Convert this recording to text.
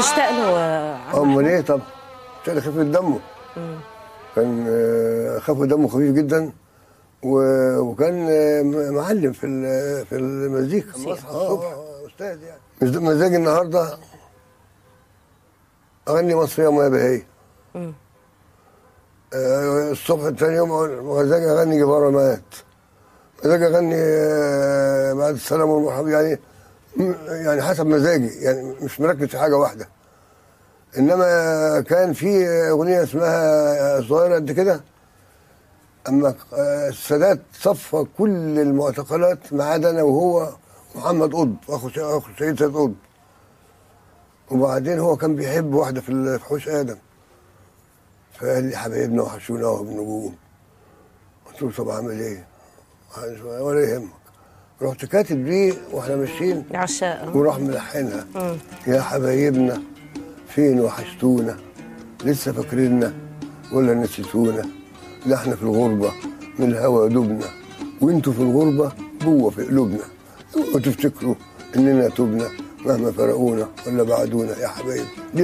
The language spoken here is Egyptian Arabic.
بتشتاق له آه، عم امال ايه طب عشان خفيف دمه كان آه، خفيف دمه خفيف جدا و- وكان آه، م- معلم في ال- في المزيكا مصحى الصبح آه، استاذ يعني مز- مزاجي النهارده اغني مصريه وما بهي آه، الصبح تاني يوم أقول مزاجي اغني جباره مات مزاجي اغني آه، بعد السلام والمرحب يعني م- يعني حسب مزاجي يعني مش مركز في حاجه واحده انما كان في اغنيه اسمها صغيره قد كده اما السادات صفى كل المعتقلات ما عدا انا وهو محمد قطب اخو اخو سيد سيد قطب وبعدين هو كان بيحب واحده في ال- في حوش ادم فقال لي حبايبنا وحشونا وبنجوم قلت له طب اعمل ايه؟ ولا يهمك رحت كاتب دي واحنا ماشيين عشاق وراح ملحنها يا حبايبنا فين وحشتونا لسه فاكريننا ولا نسيتونا لا احنا في الغربة من الهوى دبنا وانتوا في الغربة جوه في قلوبنا اوعوا تفتكروا اننا تبنا مهما فرقونا ولا بعدونا يا حبايب دي